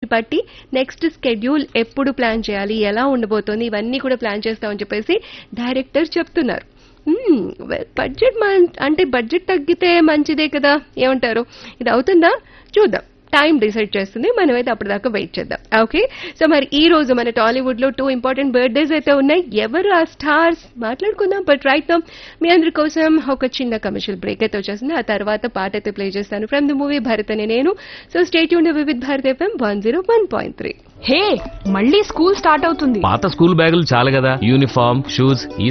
బట్టి next schedule ఎప్పుడు plan చేయాలి ఎలా ఉండబోతోంది ఇవన్నీ కూడా ప్లాన్ చేస్తామని చెప్పేసి డైరెక్టర్ చెప్తున్నారు బడ్జెట్ అంటే బడ్జెట్ తగ్గితే మంచిదే కదా ఏమంటారు ఇది అవుతుందా చూద్దాం టైం డిసైడ్ చేస్తుంది మనమైతే అప్పటిదాకా వెయిట్ చేద్దాం ఓకే సో మరి ఈ రోజు మన టాలీవుడ్ లో టూ ఇంపార్టెంట్ బర్త్డేస్ అయితే ఉన్నాయి ఎవరు ఆ స్టార్స్ మాట్లాడుకుందాం బట్ రైట్ నౌ మీ అందరి కోసం ఒక చిన్న కమర్షియల్ బ్రేక్ అయితే వచ్చేసింది ఆ తర్వాత పాట అయితే ప్లే చేస్తాను ఫ్రమ్ ది మూవీ భరత్ అనే నేను సో స్టేట్ యూన్ Vividh Bharat FM one zero one point three hey మళ్ళీ స్కూల్ స్టార్ట్ అవుతుంది పాత స్కూల్ బ్యాగులు చాలు కదా యూనిఫామ్ షూస్ ఈ